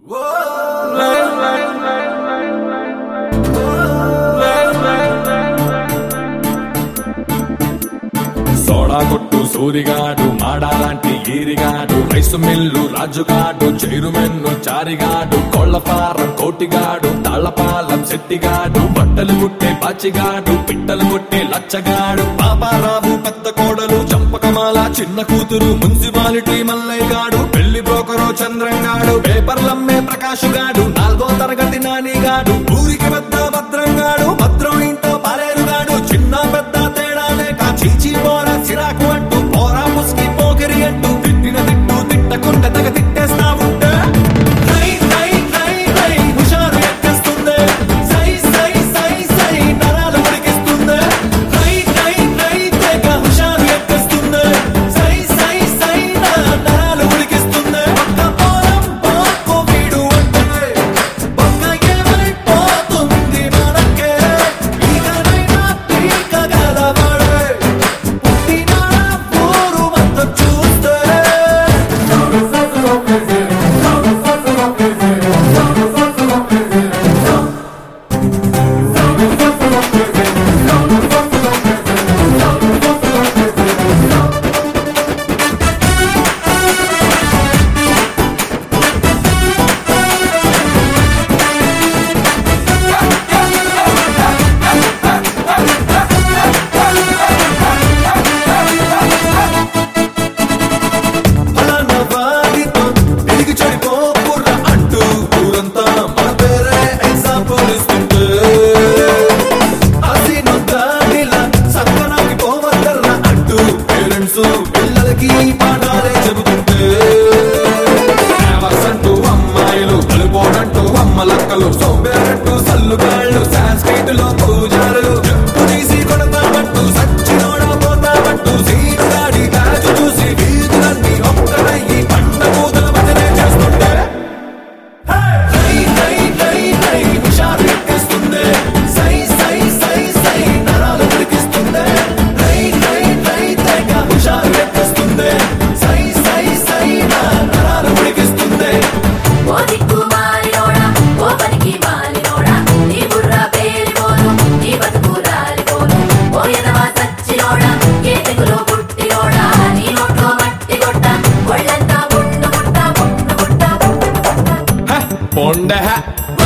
soda కొట్టు సూరిగాడు మాడాలాంటి ఈరిగాడు rice mill రాజుగాడు చైరుమెన్ను చారిగాడు కోళ్ల form కోటిగాడు Tallapalem శెట్టిగాడు బట్టలు కుట్టే బాచిగాడు పిట్టలు కొట్టే లచ్చగాడు పాపారావు పెద్ద కోడలు చంపకమాల చిన్న కూతురు మున్సిపాలిటీ మల్లయ్యగాడు పెళ్లి బ్రోకరు చంద్రంగాడు పేపర్లమ్మే ప్రకాశుగాడు నాలుగో తరగతి నానిగాడు ఊరికి పెద్ద భద్రంగాడు భద్రం ఇంటో పాలేరుగాడు చిన్న పెద్ద తేడా లేక చీచి పోరా చిరాకు అంటూ పోరా ముస్కి పోకిరి అంటూ తిట్టిన తిట్టు తిట్టకుండా తగ తిట్టేస్తా ఉంటే రై రై రై రై హుషారు ఎక్కేస్తుంది సై సై సై సై నరాలు ఉడికిస్తుంది రై రై రై తెగ హుషారు ఎక్కేస్తుంది సై సై సై నా నరాలు ఉడికిస్తుంది ఒక్క పోరం పోకు వీడు అంటే ఒక్క ఏమైపోతుంది మనకే ఇకనైనా పీక గలవాడే పుట్టిన ఊరు మొత్తం చూస్తే ఫలానా వాడితో ఎదిగి చెడిపోకుర్రా అంటూ ఊరంతా మన పేరే ఎగ్జాంపుల్ ఇస్తుంటే అసీను దానిలా సంకనాకి పోవద్దర్రా అంటూ పేరెంట్స్ పిల్లలకి పాఠాలే చెబుతుంటే ఫ్లేవర్స్ అంటూ అమ్మాయిలు కలుపోడంటూ అమ్మలక్కలు సోంబేరంటూ సల్లుగాళ్ళు సాంస్క్రిట్లో పూజారులు చెప్పు తీసి కొడతామంటూ సచ్చినోడా పోతామంటూ సీనుగాడి రాజు చూసి వీధులన్నీ ఒక్కడయ్యి పంట కూతుల భజనే చేస్తుంటే రై రై రై రై హుషారు ఎక్కేస్తుంది సై సై సై సై నరాలు ఉడికిస్తుంది రై రై రై తెగ హుషారు ఎక్కేస్తుంది సై సై సై నా నరాలు ఉడికిస్తుంది ఓ దిక్కు మారినోడా ఓ పనికి మాలినోడా నీ బుర్ర పేలిపోను నీ బతుకు రాలిపోను ఓ ఎదవా సచ్చినోడా ఏ తెగులో పుట్టినోడా నీ నోట్లో మట్టి కొట్ట ఒళ్ళంతా పుట్టు పుట్ట పుట్టు పుట్ట పుట్టు పుట్ట పొండ